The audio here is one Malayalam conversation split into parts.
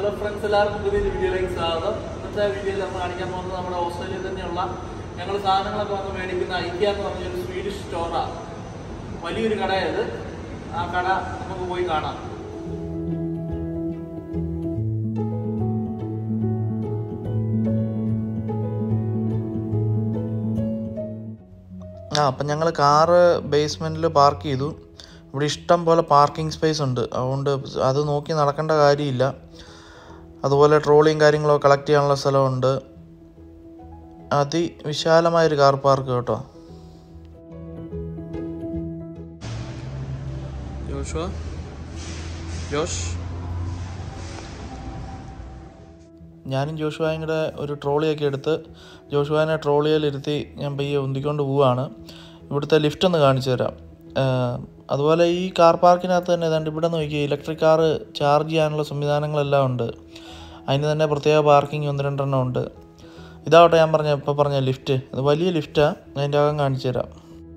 ഹലോ ഫ്രണ്ട്സ് എല്ലാവർക്കും പുതിയൊരു വീഡിയോയിലേക്ക് സ്വാഗതം ഇന്നത്തെ വീഡിയോയിൽ നമ്മൾ കാണിക്കാൻ പോകുന്നത് നമ്മുടെ ഓസ്ട്രേലിയയിൽ തന്നെയുള്ള ഞങ്ങൾ സാധനങ്ങളൊക്കെ വന്ന് മേടിക്കുന്ന ഐക്യ എന്ന് പറഞ്ഞൊരു സ്വീഡിഷ് സ്റ്റോറാണ് വലിയൊരു കടയത് ആ കട നമുക്ക് പോയി കാണാം ആ അപ്പം ഞങ്ങൾ കാറ് ബേസ്മെൻറ്റിൽ പാർക്ക് ചെയ്തു ഇവിടെ ഇഷ്ടം പോലെ പാർക്കിംഗ് സ്പേസ് ഉണ്ട് അതുകൊണ്ട് അത് നോക്കി നടക്കേണ്ട കാര്യമില്ല അതുപോലെ ട്രോളിയും കാര്യങ്ങളൊക്കെ കളക്ട് ചെയ്യാനുള്ള സ്ഥലമുണ്ട് അതിവിശാലമായൊരു കാർ പാർക്ക് കേട്ടോ ജോഷുവ ജോഷ് ഞാനും ജോഷുവായും കൂടെ ഒരു ട്രോളിയൊക്കെ എടുത്ത് ജോഷുവാനെ ട്രോളിയിലിരുത്തി ഞാൻ പയ്യെ ഉന്തിക്കൊണ്ട് പോവുകയാണ് ഇവിടുത്തെ ലിഫ്റ്റ് ഒന്ന് കാണിച്ചു തരാം ആഹ് അതുപോലെ ഈ കാർ പാർക്കിനകത്ത് തന്നെ ഏതാണ്ട് ഇവിടെ നോക്കി ഇലക്ട്രിക് കാറ് ചാർജ് ചെയ്യാനുള്ള സംവിധാനങ്ങളെല്ലാം ഉണ്ട് അതിന് തന്നെ പ്രത്യേക പാർക്കിംഗ് ഒന്ന് രണ്ടെണ്ണം ഉണ്ട് ഇതാവട്ടെ ഞാൻ പറഞ്ഞ ഇപ്പോൾ പറഞ്ഞ ലിഫ്റ്റ് ഇത് വലിയ ലിഫ്റ്റാണ് അതിൻ്റെ അകം കാണിച്ചു തരാം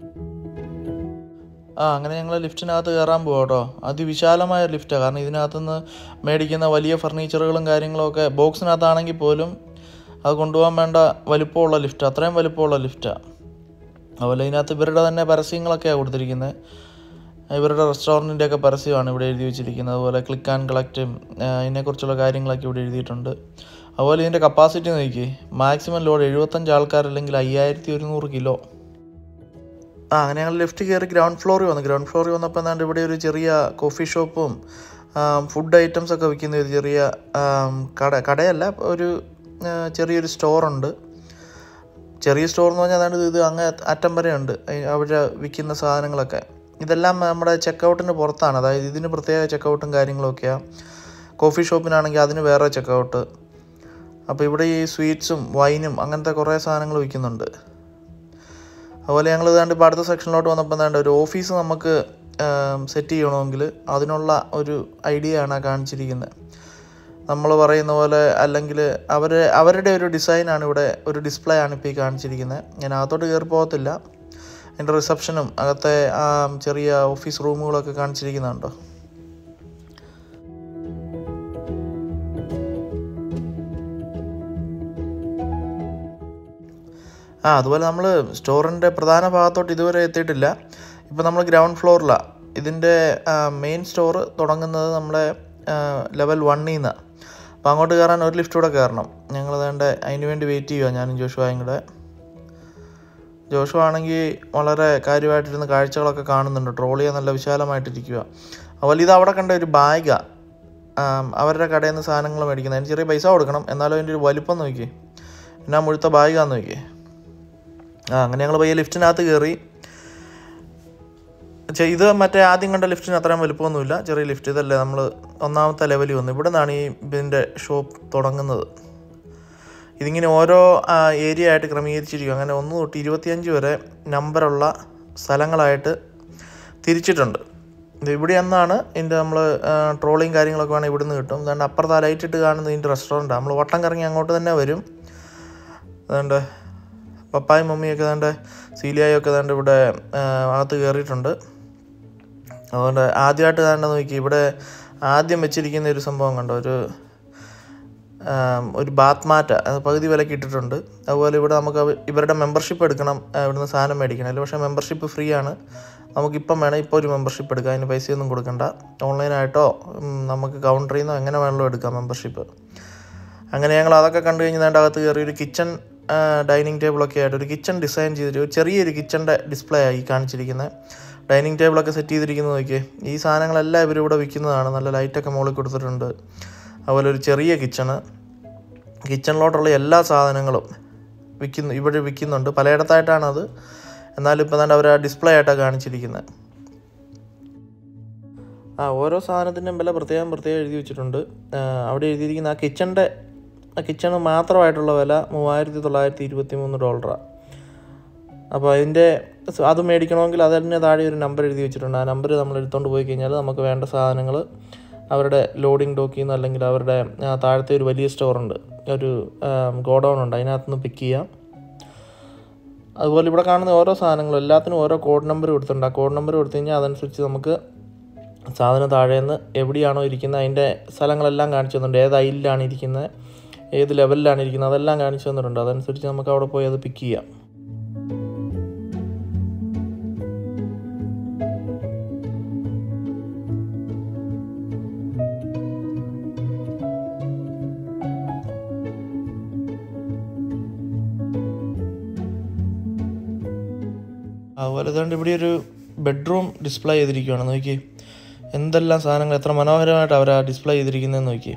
ആ അങ്ങനെ ഞങ്ങൾ ലിഫ്റ്റിനകത്ത് കയറാൻ പോവാം കേട്ടോ അതിവിശാലമായ ലിഫ്റ്റാണ് കാരണം ഇതിനകത്തുനിന്ന് മേടിക്കുന്ന വലിയ ഫർണിച്ചറുകളും കാര്യങ്ങളൊക്കെ ബോക്സിനകത്താണെങ്കിൽ പോലും അത് കൊണ്ടുപോകാൻ വേണ്ട വലിപ്പമുള്ള ലിഫ്റ്റ് അത്രയും വലിപ്പമുള്ള ലിഫ്റ്റാണ് അതുപോലെ ഇതിനകത്ത് ഇവരുടെ തന്നെ പരസ്യങ്ങളൊക്കെയാണ് കൊടുത്തിരിക്കുന്നത് ഇവരുടെ റെസ്റ്റോറൻറ്റിൻ്റെ ഒക്കെ പരസ്യമാണ് ഇവിടെ എഴുതി വെച്ചിരിക്കുന്നത് അതുപോലെ ക്ലിക്ക് ആൻഡ് കളക്റ്റും ഇതിനെക്കുറിച്ചുള്ള കാര്യങ്ങളൊക്കെ ഇവിടെ എഴുതിയിട്ടുണ്ട് അതുപോലെ ഇതിൻ്റെ കപ്പാസിറ്റി നോക്കി മാക്സിമം ലോഡ് എഴുപത്തഞ്ച് ആൾക്കാരല്ലെങ്കിൽ അയ്യായിരത്തി ഒരുന്നൂറ് കിലോ ആ അങ്ങനെ ഞങ്ങൾ ലെഫ്റ്റ് കയറി ഗ്രൗണ്ട് ഫ്ലോറിൽ വന്നു ഗ്രൗണ്ട് ഫ്ലോറിൽ വന്നപ്പോൾ എന്താണ്ട് ഇവിടെ ഒരു ചെറിയ കോഫി ഷോപ്പും ഫുഡ് ഐറ്റംസ് ഒക്കെ വിൽക്കുന്ന ഒരു ചെറിയ ആം, കട കടയല്ല ഒരു ആ, ചെറിയൊരു സ്റ്റോറുണ്ട് ചെറിയ സ്റ്റോർ എന്ന് പറഞ്ഞാൽ അതാണ്ട് ഇത് അങ്ങ് അറ്റം വരെ ഉണ്ട് അവിടെ വിൽക്കുന്ന സാധനങ്ങളൊക്കെ ഇതെല്ലാം നമ്മുടെ ചെക്കൗട്ടിന് പുറത്താണ് അതായത് ഇതിന് പ്രത്യേക ചെക്കൗട്ടും കാര്യങ്ങളൊക്കെയാണ് കോഫി ഷോപ്പിനാണെങ്കിൽ അതിന് വേറെ ചെക്കൗട്ട് അപ്പോൾ ഇവിടെ ഈ സ്വീറ്റ്സും വൈനും അങ്ങനത്തെ കുറേ സാധനങ്ങൾ വിൽക്കുന്നുണ്ട് അതുപോലെ ഞങ്ങൾ ഇതാണ്ട് ഇപ്പോൾ അടുത്ത സെക്ഷനിലോട്ട് വന്നപ്പോൾ എന്താണ്ട് ഒരു ഓഫീസ് നമുക്ക് സെറ്റ് ചെയ്യണമെങ്കിൽ അതിനുള്ള ഒരു ഐഡിയ ആണ് ആ കാണിച്ചിരിക്കുന്നത് നമ്മൾ പറയുന്ന പോലെ അല്ലെങ്കിൽ അവർ അവരുടെ ഒരു ഡിസൈനാണ് ഇവിടെ ഒരു ഡിസ്പ്ലേ ആണ് ഇപ്പോൾ ഈ കാണിച്ചിരിക്കുന്നത് ഞാൻ അകത്തോട്ട് കയറി പോകത്തില്ല അതിൻ്റെ റിസപ്ഷനും അകത്തെ ആ ചെറിയ ഓഫീസ് റൂമുകളൊക്കെ കാണിച്ചിരിക്കുന്നുണ്ടോ ആ അതുപോലെ നമ്മൾ സ്റ്റോറിൻ്റെ പ്രധാന ഭാഗത്തോട്ട് ഇതുവരെ എത്തിയിട്ടില്ല ഇപ്പോൾ നമ്മൾ ഗ്രൗണ്ട് ഫ്ലോറിലാണ് ഇതിൻ്റെ മെയിൻ സ്റ്റോർ തുടങ്ങുന്നത് നമ്മുടെ ലെവൽ വണ്ണിൽ നിന്നാണ് അപ്പോൾ അങ്ങോട്ട് കയറാൻ ഒരു ലിഫ്റ്റ് കൂടെ കയറണം ഞങ്ങൾ വേണ്ട അതിന് വേണ്ടി വെയിറ്റ് ചെയ്യുക ഞാനും ജോഷുവായും കൂടെ ജോഷു ആണെങ്കിൽ വളരെ കാര്യമായിട്ടിരുന്ന് കാഴ്ചകളൊക്കെ കാണുന്നുണ്ട് ട്രോളിയെ നല്ല വിശാലമായിട്ടിരിക്കുക അതുപോലെ ഇത് അവിടെ കണ്ട ഒരു ബാഗാണ് അവരുടെ കടയിൽ നിന്ന് സാധനങ്ങൾ മേടിക്കുന്നത് അതിന് ചെറിയ പൈസ കൊടുക്കണം എന്നാലും അതിൻ്റെ ഒരു വലിപ്പം നോക്കി എന്നാ മുഴുത്ത ബാഗാന്ന് നോക്കിയേ ആ അങ്ങനെ ഞങ്ങൾ പയ്യെ ലിഫ്റ്റിനകത്ത് കയറി ചെ- ഇത് മറ്റേ ആദ്യം കണ്ട ലിഫ്റ്റിന് അത്രയും വലുപ്പമൊന്നുമില്ല ചെറിയ ലിഫ്റ്റ് ഇതല്ലേ നമ്മൾ ഒന്നാമത്തെ ലെവലിൽ വന്നു ഇവിടെ നിന്നാണ് ഈ ഇതിൻ്റെ ഷോപ്പ് തുടങ്ങുന്നത് ഇതിങ്ങനെ ഓരോ ഏരിയ ആയിട്ട് ക്രമീകരിച്ചിരിക്കും അങ്ങനെ ഒന്ന് തൊട്ട് ഇരുപത്തിയഞ്ച് വരെ നമ്പറുള്ള സ്ഥലങ്ങളായിട്ട് തിരിച്ചിട്ടുണ്ട് ഇത് ഇവിടെ നിന്നാണ് ഇതിൻ്റെ നമ്മൾ ട്രോളിങ് കാര്യങ്ങളൊക്കെ വേണമെങ്കിൽ ഇവിടുന്ന് കിട്ടും അതുകൊണ്ട് അപ്പുറത്ത് ആ ലൈറ്റ് ഇട്ട് കാണുന്നത് ഇതിൻ്റെ റെസ്റ്റോറൻറ്റാണ് നമ്മൾ വട്ടം കറങ്ങി അങ്ങോട്ട് തന്നെ വരും അതുകൊണ്ട് പപ്പായും മമ്മിയൊക്കെ ഏതാണ്ട് സീലിയായൊക്കെ ഏതാണ്ട് ഇവിടെ ആ, അകത്ത് കയറിയിട്ടുണ്ട് അതുകൊണ്ട് ആദ്യമായിട്ട് ഏതാണ്ട് നോക്കി ഇവിടെ ആദ്യം വെച്ചിരിക്കുന്ന ഒരു സംഭവം കണ്ടോ ഒരു ആം, ഒരു ബാത്ത് മാറ്റ അത് പകുതി വിലക്ക് ഇട്ടിട്ടുണ്ട് അതുപോലെ ഇവിടെ നമുക്ക് അവ- ഇവരുടെ മെമ്പർഷിപ്പ് എടുക്കണം ആ, ഇവിടുന്ന് സാധനം മേടിക്കണം അതിൽ പക്ഷേ മെമ്പർഷിപ്പ് ഫ്രീ ആണ് നമുക്കിപ്പം വേണം ഇപ്പോൾ ഒരു മെമ്പർഷിപ്പ് എടുക്കാം അതിന് പൈസയൊന്നും കൊടുക്കണ്ട ഓൺലൈനായിട്ടോ ഉം, നമുക്ക് കൗണ്ടറിൽ നിന്നോ എങ്ങനെ വേണമെങ്കിലും എടുക്കാം മെമ്പർഷിപ്പ് അങ്ങനെ ഞങ്ങൾ അതൊക്കെ കണ്ടു കഴിഞ്ഞ് അതിൻ്റെ അകത്ത് കയറി ഒരു കിച്ചൺ ഡൈനിങ് ടേബിളൊക്കെ ആയിട്ട് ഒരു കിച്ചൺ ഡിസൈൻ ചെയ്തിട്ട് ഒരു ചെറിയൊരു കിച്ചൻ്റെ ഡിസ്പ്ലേ ആയി കാണിച്ചിരിക്കുന്നത് ഡൈനിങ് ടേബിളൊക്കെ സെറ്റ് ചെയ്തിരിക്കുന്നത് നോക്കിയേ ഈ സാധനങ്ങളെല്ലാം ഇവരിവിടെ വിൽക്കുന്നതാണ് നല്ല ലൈറ്റൊക്കെ മുകളിൽ കൊടുത്തിട്ടുണ്ട് അതുപോലെ ഒരു ചെറിയ കിച്ചണ് കിച്ചണിലോട്ടുള്ള എല്ലാ സാധനങ്ങളും വിൽക്കുന്നു ഇവിടെ വിൽക്കുന്നുണ്ട് പലയിടത്തായിട്ടാണത് എന്നാലും ഇപ്പോൾ തന്നെ അവർ ആ ഡിസ്പ്ലേ ആയിട്ടാണ് കാണിച്ചിരിക്കുന്നത് ആ ഓരോ സാധനത്തിൻ്റെയും വില പ്രത്യേകം പ്രത്യേകം എഴുതി വെച്ചിട്ടുണ്ട് ആ, അവിടെ എഴുതിയിരിക്കുന്ന ആ കിച്ചണിൻ്റെ ആ കിച്ചണ് മാത്രമായിട്ടുള്ള വില മൂവായിരത്തി തൊള്ളായിരത്തി ഇരുപത്തി മൂന്ന് ഡോളറാണ് അപ്പോൾ അതിൻ്റെ സ- അത് മേടിക്കണമെങ്കിൽ അതിന് താഴെ ഒരു നമ്പർ എഴുതി വെച്ചിട്ടുണ്ട് ആ നമ്പർ നമ്മൾ എടുത്തുകൊണ്ട് പോയി കഴിഞ്ഞാൽ നമുക്ക് വേണ്ട സാധനങ്ങൾ അവരുടെ ലോഡിംഗ് ഡോക്കിൽ നിന്ന് അല്ലെങ്കിൽ അവരുടെ ആ, താഴത്തെ ഒരു വലിയ സ്റ്റോറുണ്ട് ഒരു ഗോഡൗൺ ഉണ്ട് അതിനകത്ത് നിന്ന് പിക്ക് ചെയ്യാം അതുപോലെ ഇവിടെ കാണുന്ന ഓരോ സാധനങ്ങളും എല്ലാത്തിനും ഓരോ കോഡ് നമ്പർ കൊടുത്തിട്ടുണ്ട് ആ കോഡ് നമ്പർ കൊടുത്തു കഴിഞ്ഞാൽ അതനുസരിച്ച് നമുക്ക് സാധനം താഴേന്ന് എവിടെയാണോ ഇരിക്കുന്നത് അതിൻ്റെ സ്ഥലങ്ങളെല്ലാം കാണിച്ചു തന്നിട്ടുണ്ട് ഏത് ഐലിലാണ് ഇരിക്കുന്നത് ഏത് ലെവലിലാണ് ഇരിക്കുന്നത് അതെല്ലാം കാണിച്ചു തന്നിട്ടുണ്ട് അതനുസരിച്ച് നമുക്ക് അവിടെ പോയി അത് പിക്ക് ചെയ്യാം അതുപോലെ തന്നെ ഇവിടെ ഒരു ബെഡ്റൂം ഡിസ്പ്ലേ ചെയ്തിരിക്കുകയാണ് നോക്കി എന്തെല്ലാം സാധനങ്ങൾ എത്ര മനോഹരമായിട്ട് അവർ ആ ഡിസ്പ്ലേ ചെയ്തിരിക്കുന്നതെന്ന് നോക്കി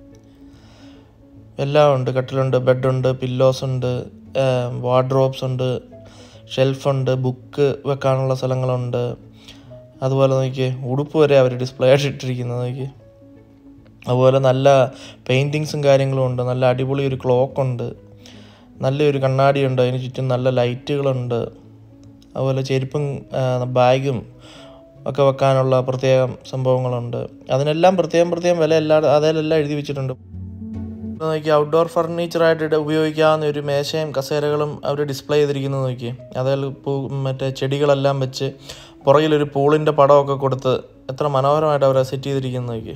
എല്ലാം ഉണ്ട് കട്ടിലുണ്ട് ബെഡുണ്ട് പില്ലോസ് ഉണ്ട് വാർഡ്രോബ്സ് ഉണ്ട് ഷെൽഫുണ്ട് ബുക്ക് വെക്കാനുള്ള സ്ഥലങ്ങളുണ്ട് അതുപോലെ നോക്കി ഉടുപ്പ് വരെ അവർ ഡിസ്പ്ലേ ആയിട്ട് ഇട്ടിരിക്കുന്നത് നോക്കി അതുപോലെ നല്ല പെയിൻറ്റിങ്സും കാര്യങ്ങളും ഉണ്ട് നല്ല അടിപൊളി ഒരു ക്ലോക്ക് ഉണ്ട് നല്ലൊരു കണ്ണാടിയുണ്ട് അതിന് ചുറ്റും നല്ല ലൈറ്റുകളുണ്ട് അതുപോലെ ചെരുപ്പും ആ, ബാഗും ഒക്കെ വെക്കാനുള്ള പ്രത്യേകം സംഭവങ്ങളുണ്ട് അതിനെല്ലാം പ്രത്യേകം പ്രത്യേകം വില എല്ലാ അതിലെല്ലാം എഴുതി വെച്ചിട്ടുണ്ട് ഇപ്പോൾ നോക്കി ഔട്ട്ഡോർ ഫർണിച്ചറായിട്ട് ഇട- ഉപയോഗിക്കാവുന്ന ഒരു മേശയും കസേരകളും അവർ ഡിസ്പ്ലേ ചെയ്തിരിക്കുന്നത് നോക്കി അതിൽ പൂ മറ്റേ ചെടികളെല്ലാം വെച്ച് പുറകിലൊരു പൂളിൻ്റെ പടമൊക്കെ കൊടുത്ത് എത്ര മനോഹരമായിട്ട് അവർ സെറ്റ് ചെയ്തിരിക്കുന്നത് നോക്കി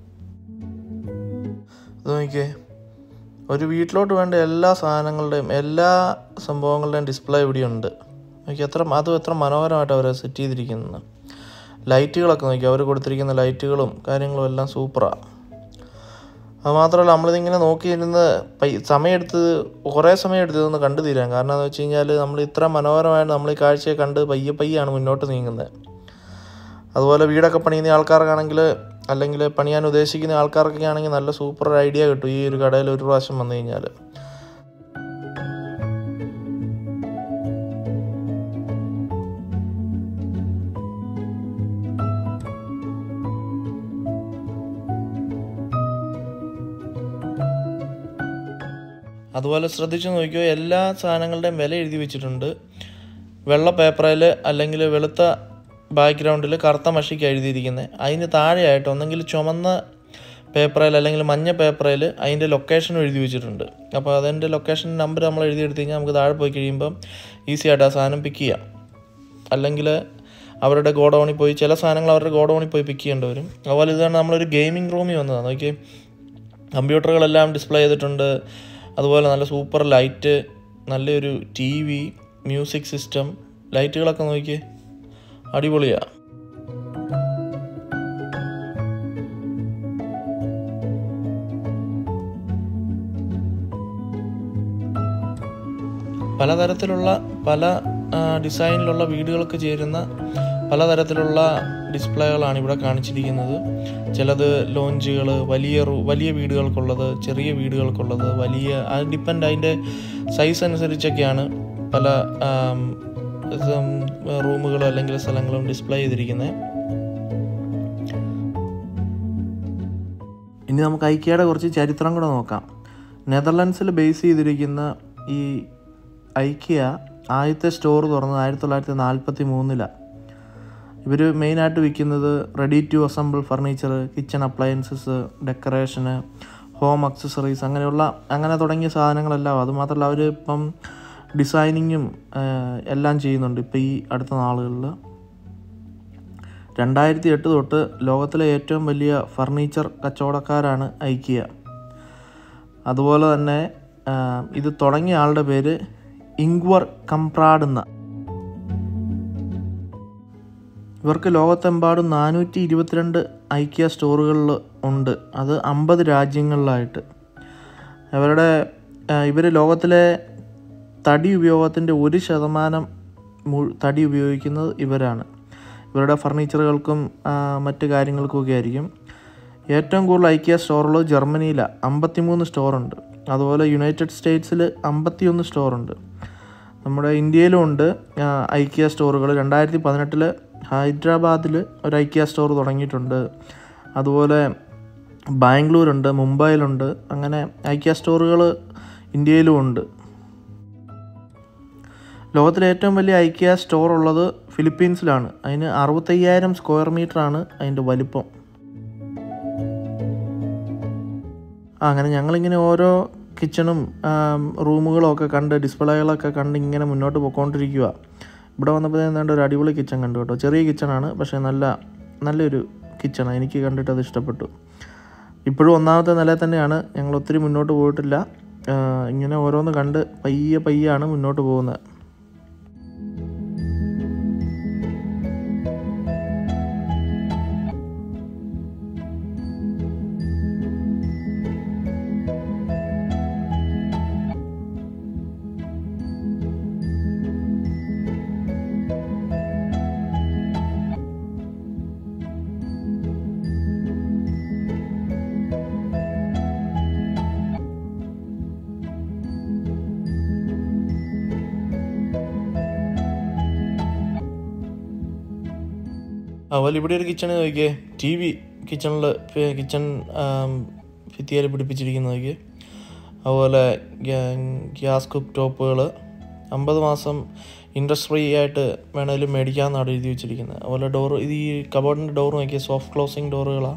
ഇത് നോക്കിയേ ഒരു വീട്ടിലോട്ട് വേണ്ട എല്ലാ സാധനങ്ങളുടെയും എല്ലാ സംഭവങ്ങളുടെയും ഡിസ്പ്ലേ ഇവിടെയുണ്ട് നോക്കി എത്ര അതും എത്ര മനോഹരമായിട്ട് അവർ സെറ്റ് ചെയ്തിരിക്കുന്നത് ലൈറ്റുകളൊക്കെ നോക്കി അവർ കൊടുത്തിരിക്കുന്ന ലൈറ്റുകളും കാര്യങ്ങളും എല്ലാം സൂപ്പറാണ് അത് മാത്രമല്ല നമ്മളിതിങ്ങനെ നോക്കിയിരുന്ന് പൈ സമയമെടുത്ത് കുറേ സമയം എടുത്ത് ഇതൊന്ന് കണ്ടു തീരാൻ കാരണം എന്ന് വെച്ച് കഴിഞ്ഞാൽ നമ്മൾ ഇത്ര മനോഹരമായിട്ട് നമ്മൾ ഈ കാഴ്ചയെ കണ്ട് പയ്യെ പയ്യാണ് മുന്നോട്ട് നീങ്ങുന്നത് അതുപോലെ വീടൊക്കെ പണിയുന്ന ആൾക്കാർക്കാണെങ്കിൽ അല്ലെങ്കിൽ പണിയാൻ ഉദ്ദേശിക്കുന്ന ആൾക്കാർക്കൊക്കെ ആണെങ്കിൽ നല്ല സൂപ്പർ ഐഡിയ കിട്ടും ഈ ഒരു കടയിൽ ഒരു പ്രാവശ്യം വന്നു കഴിഞ്ഞാൽ അതുപോലെ ശ്രദ്ധിച്ചു നോക്കിയോ എല്ലാ സാധനങ്ങളുടെയും വില എഴുതി വെച്ചിട്ടുണ്ട് വെള്ള പേപ്പറിൽ അല്ലെങ്കിൽ വെളുത്ത ബാക്ക്ഗ്രൗണ്ടിൽ കറുത്ത മഷിക്ക് എഴുതിയിരിക്കുന്നത് അതിന് താഴെയായിട്ട് ഒന്നെങ്കിൽ ചുമന്ന പേപ്പറിൽ അല്ലെങ്കിൽ മഞ്ഞ പേപ്പറിൽ അതിൻ്റെ ലൊക്കേഷനും എഴുതി വെച്ചിട്ടുണ്ട് അപ്പോൾ അതിൻ്റെ ലൊക്കേഷൻ നമ്പർ നമ്മൾ എഴുതിയെടുത്ത് കഴിഞ്ഞാൽ നമുക്ക് താഴെ പോയി കഴിയുമ്പം ഈസി ആയിട്ട് ആ സാധനം പിക്ക് ചെയ്യാം അല്ലെങ്കിൽ അവരുടെ ഗോഡൗണിൽ പോയി ചില സാധനങ്ങൾ അവരുടെ ഗോഡൗണിൽ പോയി പിക്ക് ചെയ്യേണ്ടി വരും അതുപോലെ ഇതാണ് നമ്മളൊരു ഗെയിമിംഗ് റൂമിൽ വന്നതാണ് നോക്കി കമ്പ്യൂട്ടറുകളെല്ലാം ഡിസ്പ്ലേ ചെയ്തിട്ടുണ്ട് അതുപോലെ നല്ല സൂപ്പർ ലൈറ്റ് നല്ലൊരു ടി വി മ്യൂസിക് സിസ്റ്റം ലൈറ്റുകളൊക്കെ നോക്കിയേ അടിപൊളിയാണ് പലതരത്തിലുള്ള പല ആ, ഡിസൈനിലുള്ള വീടുകൾക്ക് ചേരുന്ന പലതരത്തിലുള്ള ഡിസ്പ്ലേകളാണ് ഇവിടെ കാണിച്ചിരിക്കുന്നത് ചിലത് ലോഞ്ചുകൾ വലിയ റൂ- വലിയ വീടുകൾക്കുള്ളത് ചെറിയ വീടുകൾക്കുള്ളത് വലിയ അത് ഡിപ്പെൻഡ് അതിൻ്റെ സൈസ് അനുസരിച്ചൊക്കെയാണ് പല ആം, ഇതും, റൂമുകളും അല്ലെങ്കിൽ സ്ഥലങ്ങളും ഡിസ്പ്ലേ ചെയ്തിരിക്കുന്നത് ഇനി നമുക്ക് ഐക്യയുടെ കുറച്ച് ചരിത്രം കൂടെ നോക്കാം നെതർലൻഡ്സിൽ ബേസ് ചെയ്തിരിക്കുന്ന ഈ ഐക്യ ആദ്യത്തെ സ്റ്റോർ തുറന്നത് ആയിരത്തി തൊള്ളായിരത്തി നാൽപ്പത്തി മൂന്നിലാണ് ഇവർ മെയിനായിട്ട് വിൽക്കുന്നത് ready to assemble furniture kitchen appliances ഡെക്കറേഷന് ഹോം അക്സസറീസ് അങ്ങനെയുള്ള അങ്ങനെ തുടങ്ങിയ സാധനങ്ങളെല്ലാം അതുമാത്രമല്ല അവർ ഇപ്പം ഡിസൈനിങ്ങും എല്ലാം ചെയ്യുന്നുണ്ട് ഇപ്പം ഈ അടുത്ത നാളുകളിൽ രണ്ടായിരത്തി എട്ട് തൊട്ട് ലോകത്തിലെ ഏറ്റവും വലിയ ഫർണിച്ചർ കച്ചവടക്കാരാണ് ഐക്കിയ അതുപോലെ തന്നെ ആ, ഇത് തുടങ്ങിയ ആളുടെ പേര് ഇങ്വർ കംപ്രാഡ് എന്ന ഇവർക്ക് ലോകത്തെമ്പാടും നാനൂറ്റി ഇരുപത്തിരണ്ട് ഐക്യ സ്റ്റോറുകളിൽ ഉണ്ട് അത് അമ്പത് രാജ്യങ്ങളിലായിട്ട് അവരുടെ ഇവർ ലോകത്തിലെ തടി ഉപയോഗത്തിൻ്റെ ഒരു ശതമാനം മു- തടി ഉപയോഗിക്കുന്നത് ഇവരാണ് ഇവരുടെ ഫർണിച്ചറുകൾക്കും ആ, മറ്റ് കാര്യങ്ങൾക്കുമൊക്കെ ആയിരിക്കും ഏറ്റവും കൂടുതൽ ഐക്യ സ്റ്റോറുള്ളത് ജർമ്മനിയിലാണ് അമ്പത്തിമൂന്ന് സ്റ്റോറുണ്ട് അതുപോലെ യുണൈറ്റഡ് സ്റ്റേറ്റ്സിൽ അമ്പത്തിയൊന്ന് സ്റ്റോറുണ്ട് നമ്മുടെ ഇന്ത്യയിലും ഉണ്ട് ആ, ഐക്യ സ്റ്റോറുകൾ രണ്ടായിരത്തി പതിനെട്ടിൽ ഹൈദരാബാദിൽ ഒരു ഐക്യ സ്റ്റോർ തുടങ്ങിയിട്ടുണ്ട് അതുപോലെ ബാംഗ്ലൂരുണ്ട് മുംബൈയിലുണ്ട് അങ്ങനെ ഐക്യ സ്റ്റോറുകൾ ഇന്ത്യയിലും ഉണ്ട് ലോകത്തിലെ ഏറ്റവും വലിയ ഐക്യ സ്റ്റോർ ഉള്ളത് ഫിലിപ്പീൻസിലാണ് അതിന് അറുപത്തയ്യായിരം സ്ക്വയർ മീറ്ററാണ് അതിൻ്റെ വലിപ്പം ആ, അങ്ങനെ ഞങ്ങളിങ്ങനെ ഓരോ കിച്ചണും റൂമുകളും ഒക്കെ കണ്ട് ഡിസ്പ്ലേകളൊക്കെ കണ്ട് ഇങ്ങനെ മുന്നോട്ട് പോയിക്കൊണ്ടിരിക്കുക ഇവിടെ വന്നപ്പോൾ എന്താണ്ട് ഒരു അടിപൊളി കിച്ചൺ കണ്ടു കേട്ടോ ചെറിയ കിച്ചണാണ് പക്ഷേ നല്ല നല്ലൊരു കിച്ചണാണ് എനിക്ക് കണ്ടിട്ട് അത് ഇഷ്ടപ്പെട്ടു ഇപ്പോഴും ഒന്നാമത്തെ നില തന്നെയാണ് ഞങ്ങൾ ഒത്തിരി മുന്നോട്ട് പോയിട്ടില്ല ആ, ഇങ്ങനെ ഓരോന്ന് കണ്ട് പയ്യെ പയ്യാണ് മുന്നോട്ട് പോകുന്നത് അതുപോലെ ഇവിടെ ഒരു കിച്ചൺ നോക്കിയേ ടി വി കിച്ചണിൽ കിച്ചൺ ഭിത്തിയിൽ പിടിപ്പിച്ചിരിക്കുന്ന നോക്കിയേ അതുപോലെ ഗ്യാസ് കുക്ക് ടോപ്പുകൾ അമ്പത് മാസം ഇൻട്രസ്റ്റ് ഫ്രീ ആയിട്ട് വേണേലും മേടിക്കാമെന്നാണ് എഴുതി വെച്ചിരിക്കുന്നത് അതുപോലെ ഡോർ ഇത് ഈ കബോർഡിൻ്റെ ഡോർ നോക്കിയാൽ സോഫ്റ്റ് ക്ലോസിങ് ഡോറുകളാണ്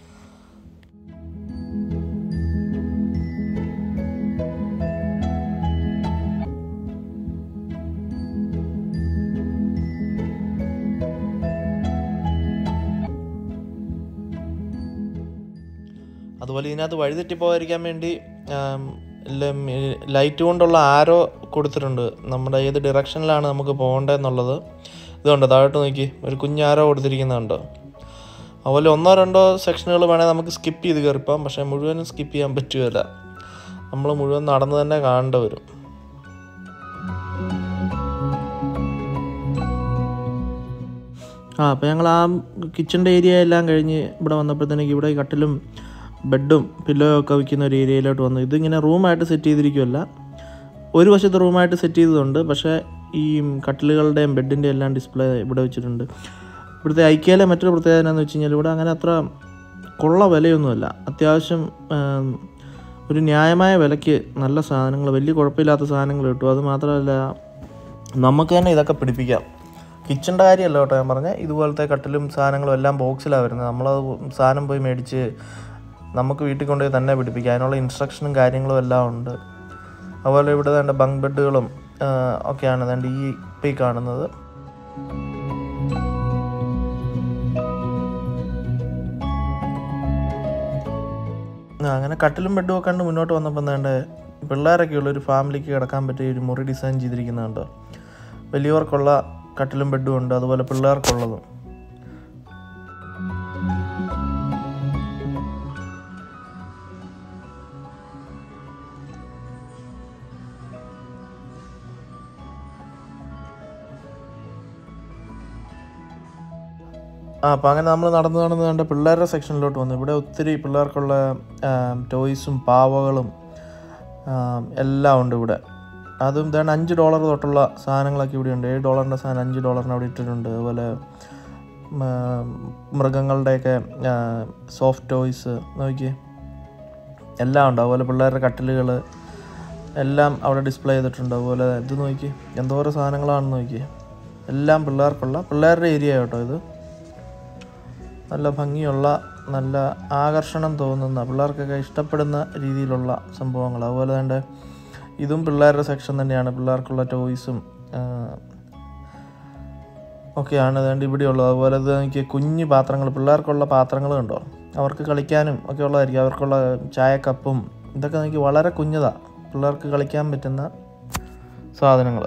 അതുപോലെ ഇതിനകത്ത് വഴിതെറ്റി പോകാതിരിക്കാൻ വേണ്ടി ആം, ല- മി- ലൈറ്റ് കൊണ്ടുള്ള ആരോ കൊടുത്തിട്ടുണ്ട് നമ്മുടെ ഏത് ഡിറക്ഷനിലാണ് നമുക്ക് പോകേണ്ടതെന്നുള്ളത് ഇതുണ്ട് താഴോട്ട് നോക്കി ഒരു കുഞ്ഞ് ആരോ കൊടുത്തിരിക്കുന്നുണ്ട് അതുപോലെ ഒന്നോ രണ്ടോ സെക്ഷനുകൾ വേണേൽ നമുക്ക് സ്കിപ്പ് ചെയ്ത് കയറിപ്പോം പക്ഷേ മുഴുവനും സ്കിപ്പ് ചെയ്യാൻ പറ്റുകയില്ല നമ്മൾ മുഴുവൻ നടന്ന് തന്നെ കാണേണ്ടി വരും ആ അപ്പോൾ ഞങ്ങൾ ആ കിച്ചണിൻ്റെ ഏരിയ എല്ലാം കഴിഞ്ഞ് ഇവിടെ വന്നപ്പോഴത്തേക്ക് ഇവിടെ ഈ കട്ടിലും ബെഡും പില്ലോയും ഒക്കെ വയ്ക്കുന്ന ഒരു ഏരിയയിലോട്ട് വന്നു ഇതിങ്ങനെ റൂമായിട്ട് സെറ്റ് ചെയ്തിരിക്കുമല്ല ഒരു വശത്ത് റൂമായിട്ട് സെറ്റ് ചെയ്തതുണ്ട് പക്ഷേ ഈ കട്ടിലുകളുടെയും ബെഡിൻ്റെയും എല്ലാം ഡിസ്പ്ലേ ഇവിടെ വെച്ചിട്ടുണ്ട് ഇവിടുത്തെ ഐക്യയിലെ മറ്റൊരു പ്രത്യേകത എന്താണെന്ന് വെച്ച് കഴിഞ്ഞാൽ ഇവിടെ അങ്ങനെ അത്ര കൊള്ള വിലയൊന്നുമല്ല അത്യാവശ്യം ആം, ഒരു ന്യായമായ വിലയ്ക്ക് നല്ല സാധനങ്ങൾ വലിയ കുഴപ്പമില്ലാത്ത സാധനങ്ങൾ കിട്ടും അത് മാത്രമല്ല നമുക്ക് തന്നെ ഇതൊക്കെ പിടിപ്പിക്കാം കിച്ചണിൻ്റെ കാര്യമല്ല കേട്ടോ ഞാൻ പറഞ്ഞത് ഇതുപോലത്തെ കട്ടിലും സാധനങ്ങളും എല്ലാം ബോക്സിലാണ് വരുന്നത് നമ്മളത് സാധനം പോയി മേടിച്ച് നമുക്ക് വീട്ടിൽ കൊണ്ടുപോയി തന്നെ പിടിപ്പിക്കാം അതിനുള്ള ഇൻസ്ട്രക്ഷനും കാര്യങ്ങളും എല്ലാം ഉണ്ട് അതുപോലെ ഇവിടെ വേണ്ട ബങ്ക് ബെഡുകളും ആ, ഒക്കെയാണ് വേണ്ട ഈ ഇപ്പം ഈ കാണുന്നത് ആ, അങ്ങനെ കട്ടിലും ബെഡും ഒക്കെ കണ്ട് മുന്നോട്ട് വന്നപ്പോൾ എന്താണ്ട് പിള്ളേരൊക്കെ ഉള്ള ഒരു ഫാമിലിക്ക് കിടക്കാൻ പറ്റിയ ഒരു മുറി ഡിസൈൻ ചെയ്തിരിക്കുന്നുണ്ട് വലിയവർക്കുള്ള കട്ടിലും ബെഡും ഉണ്ട് അതുപോലെ പിള്ളേർക്കുള്ളതും ആ അപ്പം അങ്ങനെ നമ്മൾ നടന്ന് നടന്ന് കണ്ട പിള്ളേരുടെ സെക്ഷനിലോട്ട് വന്നു ഇവിടെ ഒത്തിരി പിള്ളേർക്കുള്ള ടോയ്സും പാവകളും ആം, എല്ലാം ഉണ്ട് ഇവിടെ അതും ഇതാണ് അഞ്ച് ഡോളർ തൊട്ടുള്ള സാധനങ്ങളൊക്കെ ഇവിടെ ഉണ്ട് ഏഴ് ഡോളറിൻ്റെ സാധനം അഞ്ച് ഡോളറിന് അവിടെ ഇട്ടിട്ടുണ്ട് അതുപോലെ മ, മൃഗങ്ങളുടെയൊക്കെ സോഫ്റ്റ് ടോയ്സ് നോക്കിയേ എല്ലാം ഉണ്ട് അതുപോലെ പിള്ളേരുടെ കട്ടിലുകൾ എല്ലാം അവിടെ ഡിസ്പ്ലേ ചെയ്തിട്ടുണ്ട് അതുപോലെ ഇത് നോക്കി എന്തോരം സാധനങ്ങളാണെന്ന് നോക്കി എല്ലാം പിള്ളേർക്കുള്ള പിള്ളേരുടെ ഏരിയ കേട്ടോ ഇത് നല്ല ഭംഗിയുള്ള നല്ല ആകർഷണം തോന്നുന്ന പിള്ളേർക്കൊക്കെ ഇഷ്ടപ്പെടുന്ന രീതിയിലുള്ള സംഭവങ്ങൾ അതുപോലെ തന്നെ ഇതും പിള്ളേരുടെ സെക്ഷൻ തന്നെയാണ് പിള്ളേർക്കുള്ള ടോയ്സും ഒക്കെയാണ് അതുകൊണ്ട് ഇവിടെയുള്ളത് അതുപോലെ ഇത് എനിക്ക് കുഞ്ഞു പാത്രങ്ങൾ പിള്ളേർക്കുള്ള പാത്രങ്ങൾ കണ്ടോ അവർക്ക് കളിക്കാനും ഒക്കെ ഉള്ളതായിരിക്കും അവർക്കുള്ള ചായക്കപ്പും ഇതൊക്കെ എനിക്ക് വളരെ കുഞ്ഞതാണ് പിള്ളേർക്ക് കളിക്കാൻ പറ്റുന്ന സാധനങ്ങൾ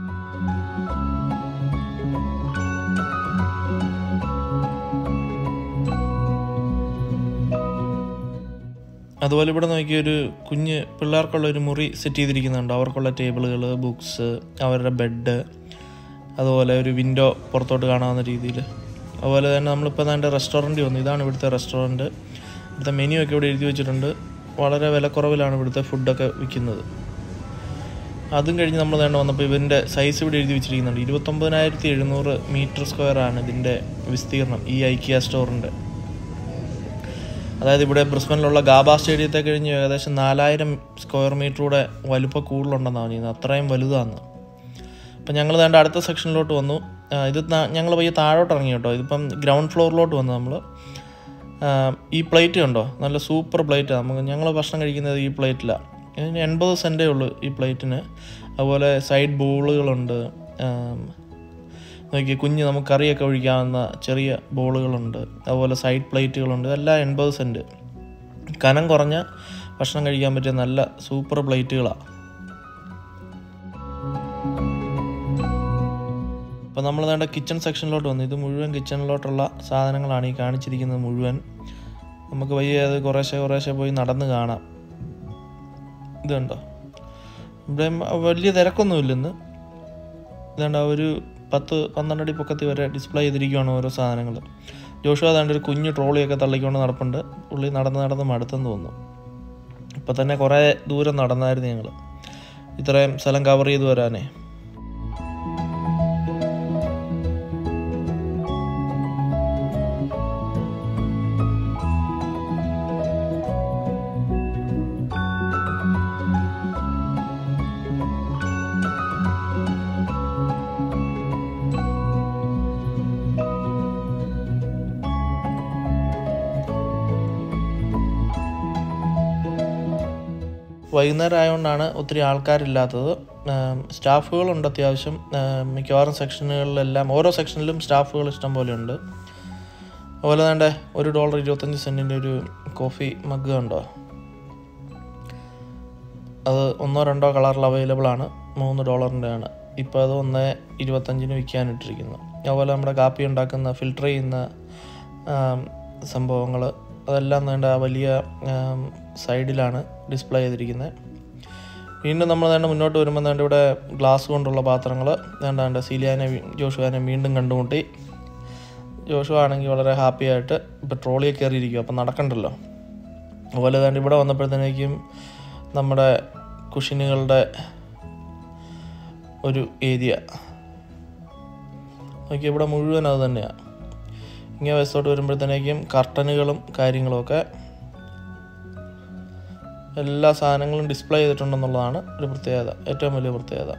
അതുപോലെ ഇവിടെ നോക്കിയ ഒരു കുഞ്ഞ് പിള്ളേർക്കുള്ള ഒരു മുറി സെറ്റ് ചെയ്തിരിക്കുന്നുണ്ട് അവർക്കുള്ള ടേബിളുകൾ ബുക്സ് അവരുടെ ബെഡ് അതുപോലെ ഒരു വിൻഡോ പുറത്തോട്ട് കാണാവുന്ന രീതിയിൽ അതുപോലെ തന്നെ നമ്മളിപ്പോൾ അതിൻ്റെ റെസ്റ്റോറൻറ്റ് വന്നു ഇതാണ് ഇവിടുത്തെ റെസ്റ്റോറൻറ്റ് ഇവിടുത്തെ മെനു ഒക്കെ ഇവിടെ എഴുതി വെച്ചിട്ടുണ്ട് വളരെ വിലക്കുറവിലാണ് ഇവിടുത്തെ ഫുഡൊക്കെ വിൽക്കുന്നത് അതും കഴിഞ്ഞ് നമ്മൾ വേണ്ട വന്നപ്പോൾ ഇവൻ്റെ സൈസ് ഇവിടെ എഴുതി വെച്ചിരിക്കുന്നുണ്ട് ഇരുപത്തൊമ്പതിനായിരത്തി എഴുന്നൂറ് മീറ്റർ സ്ക്വയർ ആണ് ഇതിൻ്റെ വിസ്തീർണം ഈ ഐക്കിയ സ്റ്റോറിൻ്റെ അതായത് ഇവിടെ ബ്രിസ്ബനിലുള്ള ഗാബ സ്റ്റേഡിയത്തെ കഴിഞ്ഞ് ഏകദേശം നാലായിരം സ്ക്വയർ മീറ്റർ കൂടെ വലുപ്പം കൂടുതലുണ്ടെന്നാണ് പറഞ്ഞത് അത്രയും വലുതാണ് അപ്പം ഞങ്ങൾ വേണ്ട അടുത്ത സെക്ഷനിലോട്ട് വന്നു ആ, ഇത് ഞങ്ങൾ പയ്യെ താഴോട്ട് ഇറങ്ങി കേട്ടോ ഇതിപ്പം ഗ്രൗണ്ട് ഫ്ലോറിലോട്ട് വന്നു നമ്മൾ ഈ പ്ലേറ്റ് കണ്ടോ നല്ല സൂപ്പർ പ്ലേറ്റാണ് നമുക്ക് ഞങ്ങൾ ഭക്ഷണം കഴിക്കുന്നത് ഈ പ്ലേറ്റിലാണ് ഇതിന് എൺപത് സെൻറ്റേ ഉള്ളൂ ഈ പ്ലേറ്റിന് അതുപോലെ സൈഡ് ബോളുകളുണ്ട് നോക്കി കുഞ്ഞ് നമുക്ക് കറിയൊക്കെ ഒഴിക്കാവുന്ന ചെറിയ ബോളുകളുണ്ട് അതുപോലെ സൈഡ് പ്ലേറ്റുകളുണ്ട് ഇതെല്ലാം എൺപത് സെൻറ്റ് കനം കുറഞ്ഞ ഭക്ഷണം കഴിക്കാൻ പറ്റിയ നല്ല സൂപ്പർ പ്ലേറ്റുകളാണ് അപ്പോൾ നമ്മൾ വേണ്ട കിച്ചൺ സെക്ഷനിലോട്ട് വന്നു ഇത് മുഴുവൻ കിച്ചണിലോട്ടുള്ള സാധനങ്ങളാണ് ഈ കാണിച്ചിരിക്കുന്നത് മുഴുവൻ നമുക്ക് വയ്യ അത് കുറേശ്ശെ കുറേശ്ശെ പോയി നടന്ന് കാണാം ഇതുണ്ടോ ഇവിടെ വലിയ തിരക്കൊന്നുമില്ല ഇന്ന് ഇതാണ്ട് ഒരു പത്ത് പന്ത്രണ്ട് അടി പൊക്കത്തി വരെ ഡിസ്പ്ലേ ചെയ്തിരിക്കുകയാണ് ഓരോ സാധനങ്ങൾ ജോഷു അതാണ്ട് ഒരു കുഞ്ഞു ട്രോളിയൊക്കെ തള്ളിക്കൊണ്ട് നടപ്പുണ്ട് പുള്ളി നടന്ന് നടന്ന് മടുത്തെന്ന് തോന്നുന്നു ഇപ്പം തന്നെ കുറേ ദൂരം നടന്നായിരുന്നു ഞങ്ങൾ ഇത്രയും സ്ഥലം കവർ ചെയ്ത് വരാനേ വൈകുന്നേരം ആയതുകൊണ്ടാണ് ഒത്തിരി ആൾക്കാരില്ലാത്തത് ആം, സ്റ്റാഫുകളുണ്ട് അത്യാവശ്യം ആം, മിക്കവാറും സെക്ഷനുകളിലെല്ലാം ഓരോ സെക്ഷനിലും സ്റ്റാഫുകൾ ഇഷ്ടം പോലെ ഉണ്ട് അതുപോലെ തന്നെ ഒരു ഡോളർ ഇരുപത്തഞ്ച് സെൻറ്റിൻ്റെ ഒരു കോഫി മഗ് ഉണ്ടോ അത് ഒന്നോ രണ്ടോ കളറിൽ അവൈലബിൾ ആണ് മൂന്ന് ഡോളറിൻ്റെ ആണ് ഇപ്പോൾ അത് ഒന്ന് ഇരുപത്തഞ്ചിന് വിൽക്കാനിട്ടിരിക്കുന്നു അതുപോലെ നമ്മുടെ കാപ്പി ഉണ്ടാക്കുന്ന ഫിൽട്ടർ ചെയ്യുന്ന സംഭവങ്ങൾ അതെല്ലാം വേണ്ട ആ വലിയ ആം, സൈഡിലാണ് ഡിസ്പ്ലേ ചെയ്തിരിക്കുന്നത് വീണ്ടും നമ്മൾ വേണ്ട മുന്നോട്ട് വരുമ്പോൾ വേണ്ട ഇവിടെ ഗ്ലാസ് കൊണ്ടുള്ള പാത്രങ്ങൾ വേണ്ടാണ്ട് സീലിയാനെ വീ- ജോഷുവാനെ വീണ്ടും കണ്ടുമുട്ടി ജോഷു ആണെങ്കിൽ വളരെ ഹാപ്പി ആയിട്ട് ഇപ്പോൾ ട്രോളിയെ കയറിയിരിക്കും അപ്പം നടക്കണ്ടല്ലോ അതുപോലെ തന്നെ ഇവിടെ വന്നപ്പോഴത്തേക്കും നമ്മുടെ കുഷിനുകളുടെ ഒരു ഏരിയ നോക്കി ഇവിടെ മുഴുവൻ അത് തന്നെയാണ് ഇങ്ങനെ വശത്തോട്ട് വരുമ്പോഴത്തേക്കും കർട്ടനുകളും കാര്യങ്ങളുമൊക്കെ എല്ലാ സാധനങ്ങളും ഡിസ്പ്ലേ ചെയ്തിട്ടുണ്ടെന്നുള്ളതാണ് ഒരു പ്രത്യേകത ഏറ്റവും വലിയ പ്രത്യേകത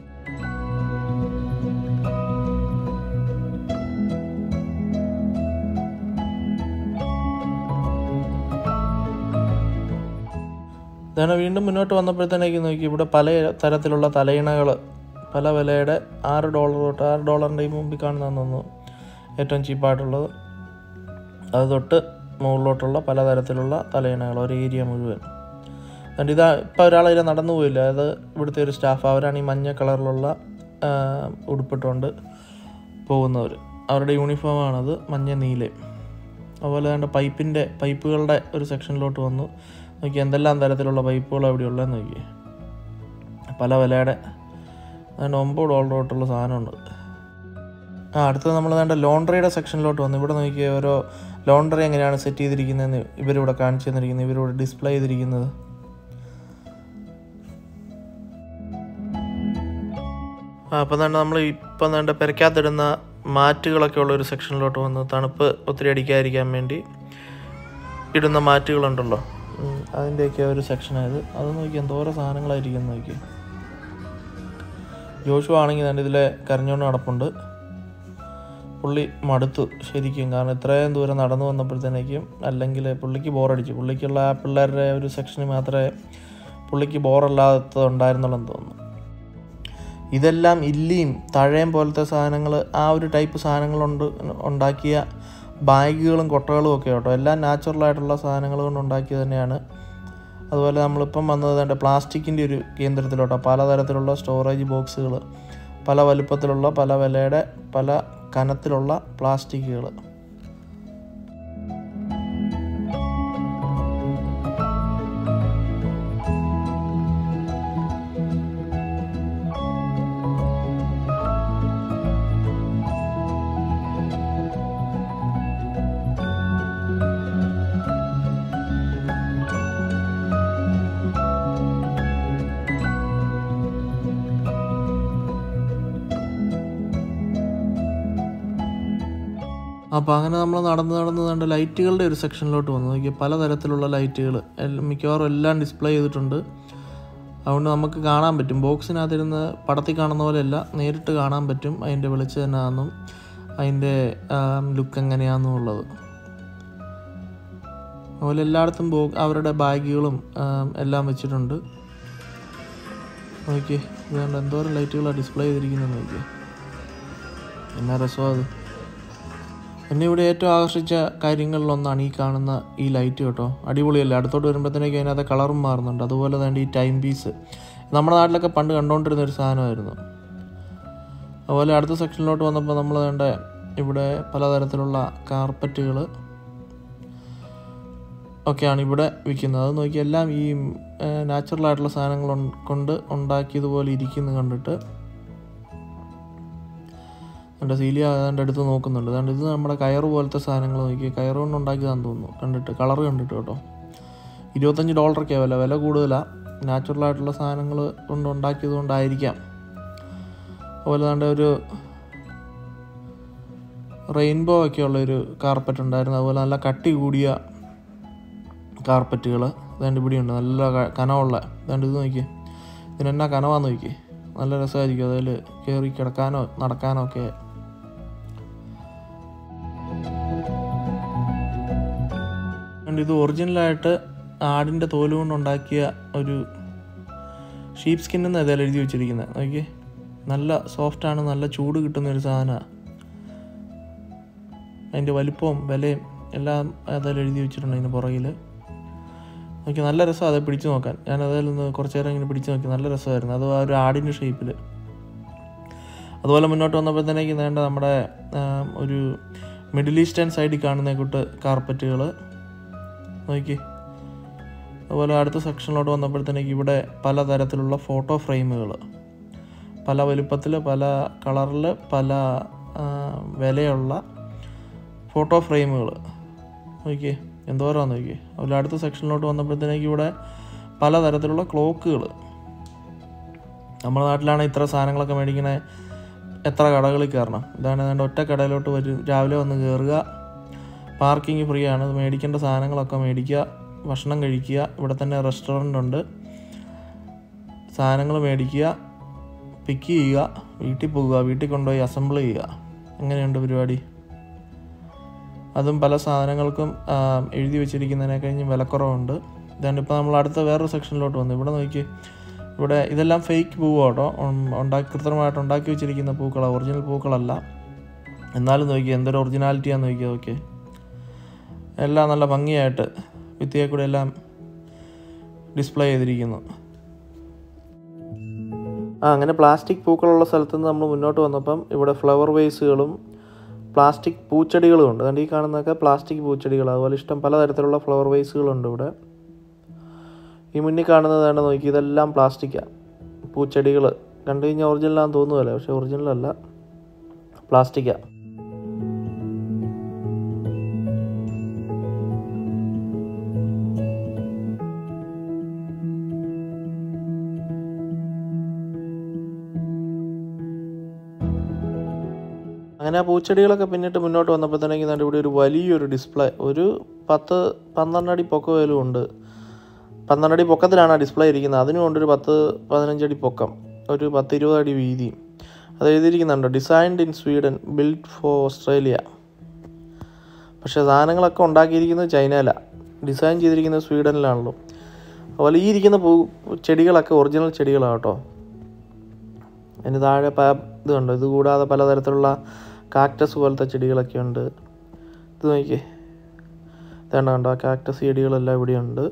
ഇതാണ് വീണ്ടും മുന്നോട്ട് വന്നപ്പോഴത്തേക്ക് നോക്കി ഇവിടെ പല തരത്തിലുള്ള തലയിണകൾ പല വിലയുടെ ആറ് ഡോളർ തൊട്ട് ആറ് ഡോളറിൻ്റെ ഈ മുമ്പിൽ കാണുന്നതെന്ന് തോന്നുന്നു ഏറ്റവും ചീപ്പായിട്ടുള്ളത് അത് തൊട്ട് മുകളിലോട്ടുള്ള പലതരത്തിലുള്ള തലയിണകൾ ഒരു ഏരിയ മുഴുവൻ എന്നിട്ട് ഇതാ ഇപ്പോൾ ഒരാൾ ഇതിൽ നടന്നു പോയില്ല അത് ഇവിടുത്തെ ഒരു സ്റ്റാഫ് അവരാണ് ഈ മഞ്ഞ കളറിലുള്ള ആ, ഉടുപ്പിട്ടുകൊണ്ട് പോകുന്നവർ അവരുടെ യൂണിഫോമാണത് മഞ്ഞ നീലയും അതുപോലെ തന്നെ പൈപ്പിൻ്റെ പൈപ്പുകളുടെ ഒരു സെക്ഷനിലോട്ട് വന്നു നോക്കി എന്തെല്ലാം തരത്തിലുള്ള പൈപ്പുകൾ അവിടെ ഉള്ളതെന്ന് നോക്കി പല വിലയുടെ അതുകൊണ്ട് ഒമ്പത് ഡോളർ തൊട്ടുള്ള സാധനമുണ്ട് ആ അടുത്തത് നമ്മൾ വേണ്ട ലോണ്ടറിയുടെ സെക്ഷനിലോട്ട് വന്നു ഇവിടെ നോക്കിയ ഓരോ ലോണ്ടറി എങ്ങനെയാണ് സെറ്റ് ചെയ്തിരിക്കുന്നതെന്ന് ഇവരിവിടെ കാണിച്ചു തന്നിരിക്കുന്നത് ഇവരിവിടെ ഡിസ്പ്ലേ ചെയ്തിരിക്കുന്നത് ആ അപ്പം തന്നെ നമ്മൾ ഇപ്പം വേണ്ട പെരക്കകത്തിടുന്ന മാറ്റുകളൊക്കെ ഉള്ള ഒരു സെക്ഷനിലോട്ട് വന്ന് തണുപ്പ് ഒത്തിരി അടിക്കാതിരിക്കാൻ വേണ്ടി ഇടുന്ന മാറ്റുകളുണ്ടല്ലോ ഉം, അതിൻ്റെയൊക്കെ ഒരു സെക്ഷനായത് അത് നോക്കി എന്തോരം സാധനങ്ങളായിരിക്കും നോക്കി ജോഷു ആണെങ്കിൽ തന്നെ ഇതിലെ കരഞ്ഞോണ്ട് നടപ്പുണ്ട് പുള്ളി മടുത്തു ശരിക്കും കാരണം ഇത്രയും ദൂരം നടന്നു വന്നപ്പോഴത്തേക്കും അല്ലെങ്കിൽ പുള്ളിക്ക് ബോറടിച്ചു പുള്ളിക്കുള്ള ആ പിള്ളേരുടെ ഒരു സെക്ഷന് മാത്രമേ പുള്ളിക്ക് ബോറല്ലാത്തത് ഉണ്ടായിരുന്നുള്ളെന്ന് തോന്നുന്നു ഇതെല്ലാം ഇല്ലിയും തഴയും പോലത്തെ സാധനങ്ങൾ ആ ഒരു ടൈപ്പ് സാധനങ്ങളുണ്ട് ഉണ്ടാക്കിയ ബാഗുകളും കൊട്ടകളും ഒക്കെ കേട്ടോ എല്ലാം നാച്ചുറലായിട്ടുള്ള സാധനങ്ങൾ കൊണ്ട് ഉണ്ടാക്കിയത് തന്നെയാണ് അതുപോലെ നമ്മളിപ്പം വന്നത് എൻ്റെ പ്ലാസ്റ്റിക്കിൻ്റെ ഒരു കേന്ദ്രത്തിലോട്ടോ പലതരത്തിലുള്ള സ്റ്റോറേജ് ബോക്സുകൾ പല വലുപ്പത്തിലുള്ള പല വിലയുടെ പല കനത്തിലുള്ള പ്ലാസ്റ്റിക്കുകൾ അപ്പോൾ അങ്ങനെ നമ്മൾ നടന്ന് നടന്ന് കണ്ട ലൈറ്റുകളുടെ ഒരു സെക്ഷനിലോട്ട് വന്നു നോക്കിയാൽ പലതരത്തിലുള്ള ലൈറ്റുകൾ മിക്കവാറും എല്ലാം ഡിസ്പ്ലേ ചെയ്തിട്ടുണ്ട് അതുകൊണ്ട് നമുക്ക് കാണാൻ പറ്റും ബോക്സിനകത്തിരുന്ന് പടത്തിൽ കാണുന്ന പോലെയല്ല നേരിട്ട് കാണാൻ പറ്റും അതിൻ്റെ വെളിച്ചം എന്നാണെന്നും അതിൻ്റെ ലുക്ക് എങ്ങനെയാണെന്നും ഉള്ളത് അതുപോലെ എല്ലായിടത്തും ബോ അവരുടെ ബാഗുകളും ആം, എല്ലാം വെച്ചിട്ടുണ്ട് നോക്കി ഇതുകൊണ്ട് എന്തോരം ലൈറ്റുകളാണ് ഡിസ്പ്ലേ ചെയ്തിരിക്കുന്നത് നോക്കി എന്നാ രസമാണ് അത് എന്നെ ഇവിടെ ഏറ്റവും ആകർഷിച്ച കാര്യങ്ങളിലൊന്നാണ് ഈ കാണുന്ന ഈ ലൈറ്റ് കേട്ടോ അടിപൊളിയല്ലേ അടുത്തോട്ട് വരുമ്പോഴത്തേക്ക് അതിനകത്ത് കളറും മാറുന്നുണ്ട് അതുപോലെ തന്നെ ഈ ടൈം പീസ് നമ്മുടെ നാട്ടിലൊക്കെ പണ്ട് കണ്ടുകൊണ്ടിരുന്ന ഒരു സാധനമായിരുന്നു അതുപോലെ അടുത്ത സെക്ഷനിലോട്ട് വന്നപ്പോൾ നമ്മൾ വേണ്ട ഇവിടെ പലതരത്തിലുള്ള കാർപ്പറ്റുകൾ ഒക്കെയാണ് ഇവിടെ വിൽക്കുന്നത് അത് നോക്കി എല്ലാം ഈ നാച്ചുറൽ ആയിട്ടുള്ള സാധനങ്ങൾ ഉൺ- കൊണ്ട് ഉണ്ടാക്കിയതുപോലെ ഇരിക്കുന്നു കണ്ടിട്ട് എൻ്റെ സീലിയ അതിൻ്റെ അടുത്ത് നോക്കുന്നുണ്ട് അതുകൊണ്ട് ഇത് നമ്മുടെ കയറ് പോലത്തെ സാധനങ്ങൾ നോക്കി കയറ് കൊണ്ട് ഉണ്ടാക്കിയതാണെന്ന് തോന്നുന്നു കണ്ടിട്ട് കളർ കണ്ടിട്ട് കേട്ടോ ഇരുപത്തഞ്ച് ഡോളറൊക്കെയാണ് വില വില കൂടുതലാണ് നാച്ചുറൽ ആയിട്ടുള്ള സാധനങ്ങൾ കൊണ്ട് ഉണ്ടാക്കിയത് കൊണ്ടായിരിക്കാം അതുപോലെ തന്നെ ഒരു റെയിൻബോ ഒക്കെ ഉള്ള ഒരു കാർപ്പറ്റ് ഉണ്ടായിരുന്നു അതുപോലെ നല്ല കട്ടി കൂടിയ കാർപ്പറ്റുകൾ ഇതാണ്ട് ഇവിടെയുണ്ട് നല്ല ക- കനമുള്ള ഇതാണ്ട് ഇത് നോക്കിയേ ഇതിനെന്നാ കനവാന്ന് നോക്കിയേ നല്ല രസമായിരിക്കും അതിൽ കയറി കിടക്കാനോ നടക്കാനോ ഒക്കെ അതുകൊണ്ട് ഇത് ഒറിജിനലായിട്ട് ആടിൻ്റെ തോല് കൊണ്ടുണ്ടാക്കിയ ഒരു ഷീപ്പ് സ്കിൻ എന്ന് ഏതായാലും എഴുതി വെച്ചിരിക്കുന്നത് നോക്കിയേ നല്ല സോഫ്റ്റാണ് നല്ല ചൂട് കിട്ടുന്ന ഒരു സാധനമാണ് അതിൻ്റെ വലിപ്പവും വിലയും എല്ലാം ഏതായാലും എഴുതി വെച്ചിട്ടുണ്ട് അതിന് പുറകിൽ നോക്കി നല്ല രസമാണ് അത് പിടിച്ചു നോക്കാൻ ഞാൻ ഏതായാലും ഒന്ന് കുറച്ച് നേരം ഇങ്ങനെ പിടിച്ചു നോക്കി നല്ല രസമായിരുന്നു അത് ആ ഒരു ആടിൻ്റെ ഷേപ്പിൽ അതുപോലെ മുന്നോട്ട് വന്നപ്പോഴത്തേക്ക് വേണ്ട നമ്മുടെ ആ, ഒരു മിഡിൽ ഈസ്റ്റേൺ സൈഡിൽ കാണുന്ന കൂട്ട് കാർപ്പറ്റുകൾ നോക്കി അതുപോലെ അടുത്ത സെക്ഷനിലോട്ട് വന്നപ്പോഴത്തേക്ക് ഇവിടെ പലതരത്തിലുള്ള ഫോട്ടോ ഫ്രെയിമുകൾ പല വലുപ്പത്തിൽ പല കളറിൽ പല ആ, വിലയുള്ള ഫോട്ടോ ഫ്രെയിമുകൾ നോക്കിയേ എന്തോരാന്ന് നോക്കിയേ അതുപോലെ അടുത്ത സെക്ഷനിലോട്ട് വന്നപ്പോഴത്തേക്ക് ഇവിടെ പലതരത്തിലുള്ള ക്ലോക്കുകൾ നമ്മുടെ നാട്ടിലാണ് ഇത്ര സാധനങ്ങളൊക്കെ മേടിക്കണേ എത്ര കടകളിൽ കയറണം ഇതാണ് ഏതാണ്ട് ഒറ്റ കടയിലോട്ട് വരും രാവിലെ വന്ന് കയറുക പാർക്കിംഗ് ഫ്രീ ആണ് മേടിക്കേണ്ട സാധനങ്ങളൊക്കെ മേടിക്കുക ഭക്ഷണം കഴിക്കുക ഇവിടെ തന്നെ റെസ്റ്റോറൻ്റ് ഉണ്ട് സാധനങ്ങൾ മേടിക്കുക പിക്ക് ചെയ്യുക വീട്ടിൽ പോകുക വീട്ടിൽ കൊണ്ടുപോയി അസംബിൾ ചെയ്യുക എങ്ങനെയുണ്ട് പരിപാടി അതും പല സാധനങ്ങൾക്കും ആ, എഴുതി വെച്ചിരിക്കുന്നതിനെ കഴിഞ്ഞ് വിലക്കുറവുണ്ട് ഇതാണ് ഇപ്പോൾ നമ്മൾ അടുത്ത വേറൊരു സെക്ഷനിലോട്ട് വന്നു ഇവിടെ നോക്കി ഇവിടെ ഇതെല്ലാം ഫേക്ക് പൂവാട്ടോ ഉണ്ടാക്കി കൃത്രിമമായിട്ട് ഉണ്ടാക്കി വെച്ചിരിക്കുന്ന പൂക്കളാണ് ഒറിജിനൽ പൂക്കളല്ല എന്നാലും നോക്കി എന്തൊരു ഒറിജിനാലിറ്റിയാന്ന് നോക്കി ഓക്കെ എല്ലാം നല്ല ഭംഗിയായിട്ട് ഭിത്തിയെ കൂടെ എല്ലാം ഡിസ്പ്ലേ ചെയ്തിരിക്കുന്നു ആ അങ്ങനെ പ്ലാസ്റ്റിക് പൂക്കളുള്ള സ്ഥലത്ത് നിന്ന് നമ്മൾ മുന്നോട്ട് വന്നപ്പം ഇവിടെ ഫ്ലവർ വേസുകളും പ്ലാസ്റ്റിക് പൂച്ചെടികളും ഉണ്ട് അതുകൊണ്ട് ഈ കാണുന്നതൊക്കെ പ്ലാസ്റ്റിക് പൂച്ചെടികൾ അതുപോലെ ഇഷ്ടം പലതരത്തിലുള്ള ഫ്ലവർ വേസുകളുണ്ട് ഇവിടെ ഈ മുന്നിൽ കാണുന്നതാണ് നോക്കി ഇതെല്ലാം പ്ലാസ്റ്റിക്കാണ് പൂച്ചെടികൾ കണ്ടു കഴിഞ്ഞാൽ ഒറിജിനലാണെന്ന് തോന്നുമല്ലേ പക്ഷേ ഒറിജിനലല്ല പ്ലാസ്റ്റിക്കാണ് അങ്ങനെ ആ പൂച്ചെടികളൊക്കെ പിന്നിട്ട് മുന്നോട്ട് വന്നപ്പോഴത്തേക്ക് ദാണ്ട് ഇവിടെ ഒരു വലിയൊരു ഡിസ്പ്ലേ ഒരു പത്ത് പന്ത്രണ്ടടി പൊക്കവേലും ഉണ്ട് പന്ത്രണ്ടടി പൊക്കത്തിലാണ് ആ ഡിസ്പ്ലേ ഇരിക്കുന്നത് അതിനും ഉണ്ട് ഒരു പത്ത് പതിനഞ്ചടി പൊക്കം ഒരു പത്ത് ഇരുപത് അടി വീതിയും അത് എഴുതിയിരിക്കുന്നുണ്ട് designed in Sweden build for Australia പക്ഷേ സാധനങ്ങളൊക്കെ ഉണ്ടാക്കിയിരിക്കുന്നത് ചൈനയിലാണ് ഡിസൈൻ ചെയ്തിരിക്കുന്നത് സ്വീഡനിലാണല്ലോ അതുപോലെ ഈ ഇരിക്കുന്ന പൂ ചെടികളൊക്കെ ഒറിജിനൽ ചെടികളാണ് കേട്ടോ അതിന് താഴെ പ ഇത് കണ്ടോ ഇത് കൂടാതെ പലതരത്തിലുള്ള കാക്ടസ് പോലത്തെ ചെടികളൊക്കെ ഉണ്ട് ഇത് നോക്കിയേ ഇതാണ് കണ്ടോ കാക്ടസ് ചെടികളെല്ലാം ഇവിടെയുണ്ട്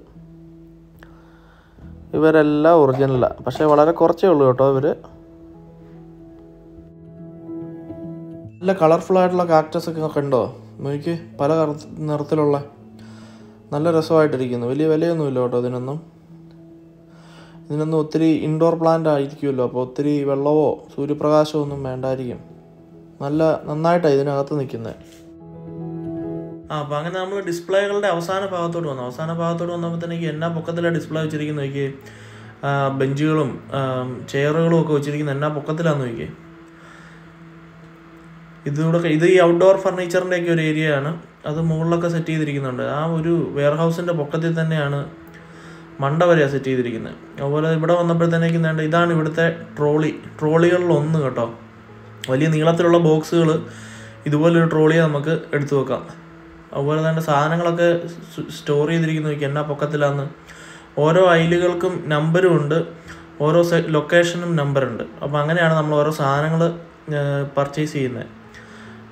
ഇവരെല്ലാം ഒറിജിനലാണ് പക്ഷേ വളരെ കുറച്ചേ ഉള്ളൂ കേട്ടോ ഇവർ നല്ല കളർഫുൾ ആയിട്ടുള്ള കാക്ടസ് ഒക്കെ കണ്ടോ നോക്കി പല കറ- നിറത്തിലുള്ള നല്ല രസമായിട്ടിരിക്കുന്നു വലിയ വിലയൊന്നുമില്ല കേട്ടോ ഇതിനൊന്നും ഇതിനൊന്നും ഒത്തിരി ഇൻഡോർ പ്ലാന്റ് ആയിരിക്കുമല്ലോ അപ്പോൾ ഒത്തിരി വെള്ളമോ സൂര്യപ്രകാശമോ ഒന്നും വേണ്ടായിരിക്കും നല്ല നന്നായിട്ടാണ് ഇതിനകത്ത് നിൽക്കുന്നത് ആ അപ്പോൾ അങ്ങനെ നമ്മൾ ഡിസ്പ്ലേകളുടെ അവസാന ഭാഗത്തോട്ട് വന്നു അവസാന ഭാഗത്തോട്ട് വന്നപ്പോഴത്തേക്ക് എന്നാ പൊക്കത്തിലാണ് ഡിസ്പ്ലേ വെച്ചിരിക്കുന്നത് നോക്കി ബെഞ്ചുകളും ചെയറുകളും ഒക്കെ വെച്ചിരിക്കുന്നത് എന്നാ പൊക്കത്തിലാന്ന് നോക്കിയേ ഇതിലൂടെ ഇത് ഈ ഔട്ട്ഡോർ ഫർണിച്ചറിൻ്റെ ഒക്കെ ഒരു ഏരിയ ആണ് അത് മുകളിലൊക്കെ സെറ്റ് ചെയ്തിരിക്കുന്നുണ്ട് ആ ഒരു വെയർ ഹൗസിൻ്റെ പൊക്കത്തിൽ തന്നെയാണ് മണ്ട വരെയാണ് സെറ്റ് ചെയ്തിരിക്കുന്നത് അതുപോലെ ഇവിടെ വന്നപ്പോഴത്തേക്കും വേണ്ട ഇതാണ് ഇവിടുത്തെ ട്രോളി ട്രോളികളിൽ ഒന്ന് കേട്ടോ വലിയ നീളത്തിലുള്ള ബോക്സുകൾ ഇതുപോലൊരു ട്രോളിയെ നമുക്ക് എടുത്തു വെക്കാം അതുപോലെ തന്നെ സാധനങ്ങളൊക്കെ സ്റ്റോർ ചെയ്തിരിക്കുന്ന നോക്കി എന്നാ പൊക്കത്തിലാന്ന് ഓരോ അയിലുകൾക്കും നമ്പരും ഉണ്ട് ഓരോ ലൊക്കേഷനും നമ്പറുണ്ട് അപ്പോൾ അങ്ങനെയാണ് നമ്മൾ ഓരോ സാധനങ്ങൾ പർച്ചേസ് ചെയ്യുന്നത്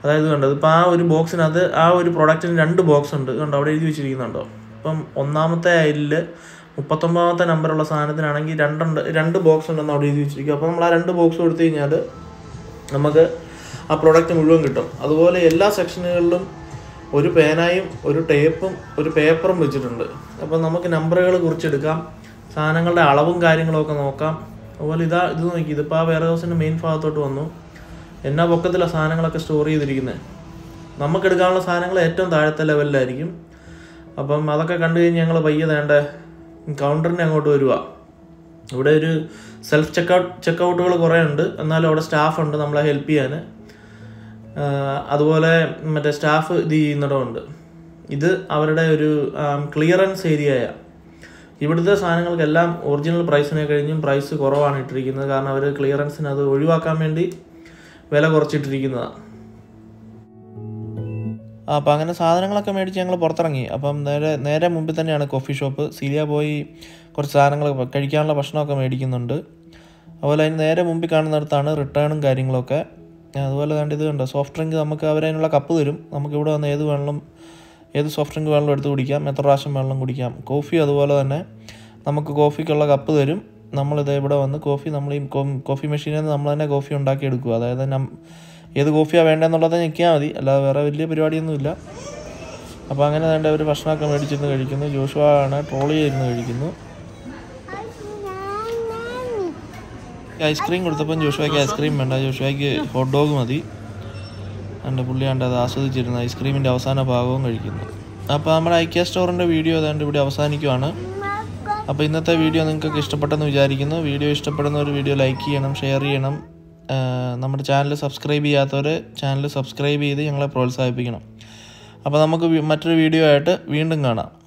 അതായത് കണ്ടത് ഇപ്പോൾ ആ ഒരു ബോക്സിനകത്ത് ആ ഒരു പ്രൊഡക്റ്റിന് രണ്ട് ബോക്സ് ഉണ്ട് കണ്ടോ അവിടെ എഴുതി വെച്ചിരിക്കുന്നുണ്ടോ അപ്പം ഒന്നാമത്തെ അയലിൽ മുപ്പത്തൊമ്പതാമത്തെ നമ്പറുള്ള സാധനത്തിനാണെങ്കിൽ രണ്ടുണ്ട് രണ്ട് ബോക്സ് ഉണ്ടെന്ന് അവിടെ എഴുതി വെച്ചിരിക്കും അപ്പോൾ നമ്മൾ ആ രണ്ട് ബോക്സ് കൊടുത്തു കഴിഞ്ഞാൽ നമുക്ക് ആ പ്രോഡക്റ്റ് മുഴുവൻ കിട്ടും അതുപോലെ എല്ലാ സെക്ഷനുകളിലും ഒരു പേനായും ഒരു ടേപ്പും ഒരു പേപ്പറും വെച്ചിട്ടുണ്ട് അപ്പം നമുക്ക് നമ്പറുകൾ കുറിച്ചെടുക്കാം സാധനങ്ങളുടെ അളവും കാര്യങ്ങളൊക്കെ നോക്കാം അതുപോലെ ഇതാ ഇത് നോക്കി ഇതിപ്പോൾ ആ വെയർ ഹൗസിൻ്റെ മെയിൻ ഭാഗത്തോട്ട് വന്നു എന്നാ പൊക്കത്തിലാണ് സാധനങ്ങളൊക്കെ സ്റ്റോർ ചെയ്തിരിക്കുന്നത് നമുക്കെടുക്കാനുള്ള സാധനങ്ങൾ ഏറ്റവും താഴത്തെ ലെവലിലായിരിക്കും അപ്പം അതൊക്കെ കണ്ടു കഴിഞ്ഞ് ഞങ്ങൾ പയ്യെ വേണ്ട കൗണ്ടറിന് അങ്ങോട്ട് വരിക ഇവിടെ ഒരു സെൽഫ് ചെക്കൗട്ട് ചെക്കൗട്ടുകൾ കുറേ ഉണ്ട് എന്നാലും അവിടെ സ്റ്റാഫ് ഉണ്ട് നമ്മളെ ഹെൽപ്പ് ചെയ്യാൻ അതുപോലെ മറ്റേ സ്റ്റാഫ് ഇത് ചെയ്യുന്നിടമുണ്ട് ഇത് അവരുടെ ഒരു ക്ലിയറൻസ് ഏരിയയാണ് ഇവിടുത്തെ സാധനങ്ങൾക്കെല്ലാം ഒറിജിനൽ പ്രൈസിനെ കഴിഞ്ഞും പ്രൈസ് കുറവാണ് ഇട്ടിരിക്കുന്നത് കാരണം അവർ ക്ലിയറൻസിന് അത് ഒഴിവാക്കാൻ വേണ്ടി വില കുറച്ചിട്ടിരിക്കുന്നതാണ് അപ്പം അങ്ങനെ സാധനങ്ങളൊക്കെ മേടിച്ച് ഞങ്ങൾ പുറത്തിറങ്ങി അപ്പം നേരെ നേരെ മുമ്പിൽ തന്നെയാണ് കോഫി ഷോപ്പ് സീലിയ പോയി കുറച്ച് സാധനങ്ങൾ കഴിക്കാനുള്ള ഭക്ഷണമൊക്കെ മേടിക്കുന്നുണ്ട് അതുപോലെ അതിന് നേരെ മുമ്പിൽ കാണുന്നിടത്താണ് റിട്ടേണും കാര്യങ്ങളൊക്കെ അതുപോലെ കണ്ട് ഇത് കണ്ടോ സോഫ്റ്റ് ഡ്രിങ്ക് നമുക്ക് അവരതിനുള്ള കപ്പ് തരും നമുക്ക് ഇവിടെ വന്ന് ഏത് വെള്ളം ഏത് സോഫ്റ്റ് ഡ്രിങ്ക് വെള്ളം എടുത്ത് കുടിക്കാം എത്ര പ്രാവശ്യം വെള്ളം കുടിക്കാം കോഫി അതുപോലെ തന്നെ നമുക്ക് കോഫിക്കുള്ള കപ്പ് തരും നമ്മളിത് ഇവിടെ വന്ന് കോഫി നമ്മൾ ഈ കോഫി മെഷീനിൽ നിന്ന് നമ്മൾ തന്നെ കോഫി ഉണ്ടാക്കി എടുക്കുക അതായത് നം ഏത് കോഫിയാണ് വേണ്ടതെന്നുള്ളത് ഞെക്കിയാൽ മതി അല്ലാതെ വേറെ വലിയ പരിപാടിയൊന്നുമില്ല അപ്പോൾ അങ്ങനെ വേണ്ട ഒരു ഭക്ഷണമൊക്കെ മേടിച്ചിരുന്ന് കഴിക്കുന്നു ജോഷുവ ആണ് ട്രോളി ചെയ്തിരുന്ന് കഴിക്കുന്നു ഐസ്ക്രീം കൊടുത്തപ്പം ജോഷുവയ്ക്ക് ഐസ്ക്രീം വേണ്ട ജോഷുവയ്ക്ക് ഹോട്ട് ഡോഗ് മതി എൻ്റെ പുള്ളി കണ്ട് അത് ആസ്വദിച്ചിരുന്നു ഐസ്ക്രീമിൻ്റെ അവസാന ഭാഗവും കഴിക്കുന്നു അപ്പോൾ നമ്മുടെ ഐക്യ സ്റ്റോറിൻ്റെ വീഡിയോ ഏതാണ്ട് ഇവിടെ അവസാനിക്കുവാണ് അപ്പോൾ ഇന്നത്തെ വീഡിയോ നിങ്ങൾക്ക് ഇഷ്ടപ്പെട്ടെന്ന് വിചാരിക്കുന്നു വീഡിയോ ഇഷ്ടപ്പെടുന്ന ഒരു വീഡിയോ ലൈക്ക് ചെയ്യണം ഷെയർ ചെയ്യണം ആ, നമ്മുടെ ചാനൽ സബ്സ്ക്രൈബ് ചെയ്യാത്തവർ ചാനൽ സബ്സ്ക്രൈബ് ചെയ്ത് ഞങ്ങളെ പ്രോത്സാഹിപ്പിക്കണം അപ്പോൾ നമുക്ക് വി- മറ്റൊരു വീഡിയോ ആയിട്ട് വീണ്ടും കാണാം